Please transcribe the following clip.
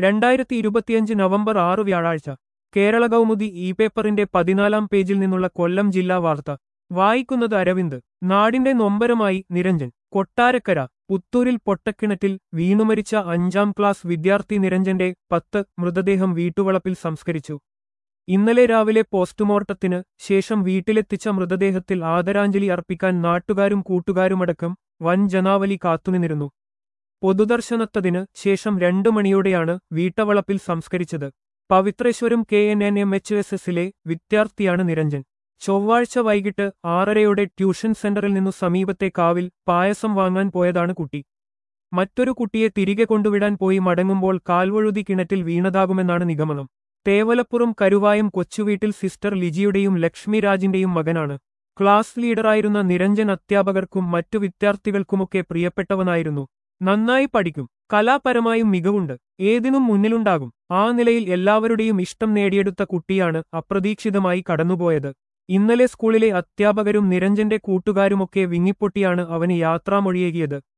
രണ്ടായിരത്തി ഇരുപത്തിയഞ്ച് നവംബർ ആറ് വ്യാഴാഴ്ച കേരള കൗമുദി ഇ പേപ്പറിന്റെ പതിനാലാം പേജിൽ നിന്നുള്ള കൊല്ലം ജില്ലാ വാർത്ത വായിക്കുന്നത് അരവിന്ദ് നാടിന്റെ നൊമ്പരമായി നിരഞ്ജൻ കൊട്ടാരക്കര പുത്തൂരിൽ പൊട്ടക്കിണറ്റിൽ വീണുമരിച്ച അഞ്ചാം ക്ലാസ് വിദ്യാർത്ഥി നിരഞ്ജന്റെ പത്ത് മൃതദേഹം വീട്ടുവളപ്പിൽ സംസ്കരിച്ചു ഇന്നലെ രാവിലെ പോസ്റ്റ്മോർട്ടത്തിന് ശേഷം വീട്ടിലെത്തിച്ച മൃതദേഹത്തിൽ ആദരാഞ്ജലി അർപ്പിക്കാൻ നാട്ടുകാരും കൂട്ടുകാരുമടക്കം വൻ ജനാവലി കാത്തുനിന്നിരുന്നു പൊതുദർശനത്തതിന് ശേഷം രണ്ടു മണിയോടെയാണ് വീട്ടവളപ്പിൽ സംസ്കരിച്ചത് Pavithreswaram K N N M H S എസിലെ വിദ്യാർത്ഥിയാണ് നിരഞ്ജൻ ചൊവ്വാഴ്ച വൈകിട്ട് ആറരയോടെ ട്യൂഷൻ സെന്ററിൽ നിന്നു സമീപത്തെ കാവിൽ പായസം വാങ്ങാൻ പോയതാണ് കുട്ടി മറ്റൊരു കുട്ടിയെ തിരികെ കൊണ്ടുവിടാൻ പോയി മടങ്ങുമ്പോൾ കാൽവഴുതി കിണറ്റിൽ വീണതാകുമെന്നാണ് നിഗമനം തേവലപ്പുറം കരുവായം കൊച്ചുവീട്ടിൽ സിസ്റ്റർ ലിജിയുടെയും ലക്ഷ്മി രാജിന്റെയും മകനാണ് ക്ലാസ് ലീഡറായിരുന്ന നിരഞ്ജൻ അധ്യാപകർക്കും മറ്റു വിദ്യാർത്ഥികൾക്കുമൊക്കെ പ്രിയപ്പെട്ടവനായിരുന്നു നന്നായി പഠിക്കും കലാപരമായും മികവുണ്ട് ഏതിനും മുന്നിലുണ്ടാകും ആ നിലയിൽ എല്ലാവരുടെയും ഇഷ്ടം നേടിയെടുത്ത കുട്ടിയാണ് അപ്രതീക്ഷിതമായി കടന്നുപോയത് ഇന്നലെ സ്കൂളിലെ അധ്യാപകരും നിരഞ്ജന്റെ കൂട്ടുകാരുമൊക്കെ വിങ്ങിപ്പൊട്ടിയാണ് അവന് യാത്രാമൊഴിയേകിയത്